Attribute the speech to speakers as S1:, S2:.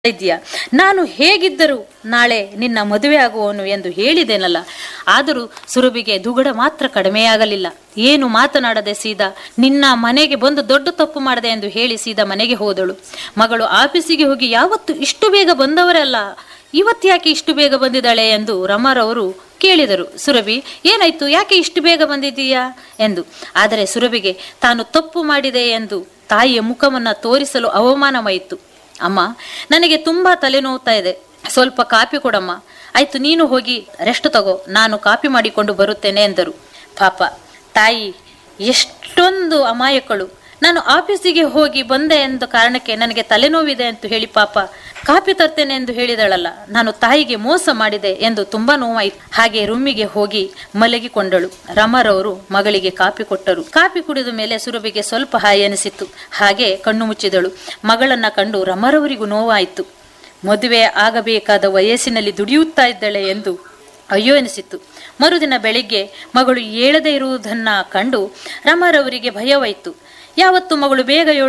S1: ಇದೆಯಾ ನಾನು ಹೇಗಿದ್ದರೂ ನಾಳೆ ನಿನ್ನ ಮದುವೆ ಆಗುವವನು ಎಂದು ಹೇಳಿದೆನಲ್ಲ ಆದರೂ ಸುರಭಿಗೆ ದುಗುಡ ಮಾತ್ರ ಕಡಿಮೆಯಾಗಲಿಲ್ಲ ಏನು ಮಾತನಾಡದೆ ಸೀದಾ ನಿನ್ನ ಮನೆಗೆ ಬಂದು ದೊಡ್ಡ ತಪ್ಪು ಮಾಡದೆ ಎಂದು ಹೇಳಿ ಸೀದಾ ಮನೆಗೆ ಹೋದಳು ಮಗಳು ಆಫೀಸಿಗೆ ಹೋಗಿ ಯಾವತ್ತು ಇಷ್ಟು ಬೇಗ ಬಂದವರಲ್ಲ ಇವತ್ತು ಯಾಕೆ ಇಷ್ಟು ಬೇಗ ಬಂದಿದ್ದಾಳೆ ಎಂದು ರಮಾರವರು ಕೇಳಿದರು ಸುರಭಿ ಏನಾಯ್ತು ಯಾಕೆ ಇಷ್ಟು ಬೇಗ ಬಂದಿದ್ದೀಯಾ ಎಂದು ಆದರೆ ಸುರಭಿಗೆ ತಾನು ತಪ್ಪು ಮಾಡಿದೆ ಎಂದು ತಾಯಿಯ ಮುಖವನ್ನ ತೋರಿಸಲು ಅವಮಾನವಾಯಿತು ಅಮ್ಮ ನನಗೆ ತುಂಬಾ ತಲೆನೋವ್ತಾ ಇದೆ ಸ್ವಲ್ಪ ಕಾಪಿ ಕೊಡಮ್ಮ ಆಯ್ತು ನೀನು ಹೋಗಿ ರೆಸ್ಟ್ ತಗೋ ನಾನು ಕಾಪಿ ಮಾಡಿಕೊಂಡು ಬರುತ್ತೇನೆ ಎಂದರು ಪಾಪ ತಾಯಿ ಎಷ್ಟೊಂದು ಅಮಾಯಕಳು ನಾನು ಆಫೀಸಿಗೆ ಹೋಗಿ ಬಂದೆ ಎಂದ ಕಾರಣಕ್ಕೆ ನನಗೆ ತಲೆನೋವಿದೆ ಅಂತ ಹೇಳಿ ಪಾಪ ಕಾಪಿ ತರ್ತೇನೆ ಎಂದು ಹೇಳಿದಳಲ್ಲ ನಾನು ತಾಯಿಗೆ ಮೋಸ ಮಾಡಿದೆ ಎಂದು ತುಂಬಾ ನೋವಾಯಿತು ಹಾಗೆ ರೂಮಿಗೆ ಹೋಗಿ ಮಲಗಿಕೊಂಡಳು ರಮರವರು ಮಗಳಿಗೆ ಕಾಪಿ ಕೊಟ್ಟರು ಕಾಪಿ ಕುಡಿದ ಮೇಲೆ ಸುರಭಿಗೆ ಸ್ವಲ್ಪ ಹಾಯಿ ಅನಿಸಿತು ಹಾಗೆ ಕಣ್ಣು ಮುಚ್ಚಿದಳು ಮಗಳನ್ನ ಕಂಡು ರಮರವರಿಗೂ ನೋವಾಯಿತು ಮದುವೆ ಆಗಬೇಕಾದ ವಯಸ್ಸಿನಲ್ಲಿ ದುಡಿಯುತ್ತಾ ಇದ್ದಾಳೆ ಎಂದು ಅಯ್ಯೋ ಎನಿಸಿತು ಮರುದಿನ ಬೆಳಿಗ್ಗೆ ಮಗಳು ಏಳದೇ ಇರುವುದನ್ನ ಕಂಡು ರಮಾರವರಿಗೆ ಭಯವಾಯಿತು ಯಾವತ್ತು ಮಗಳು ಬೇಗ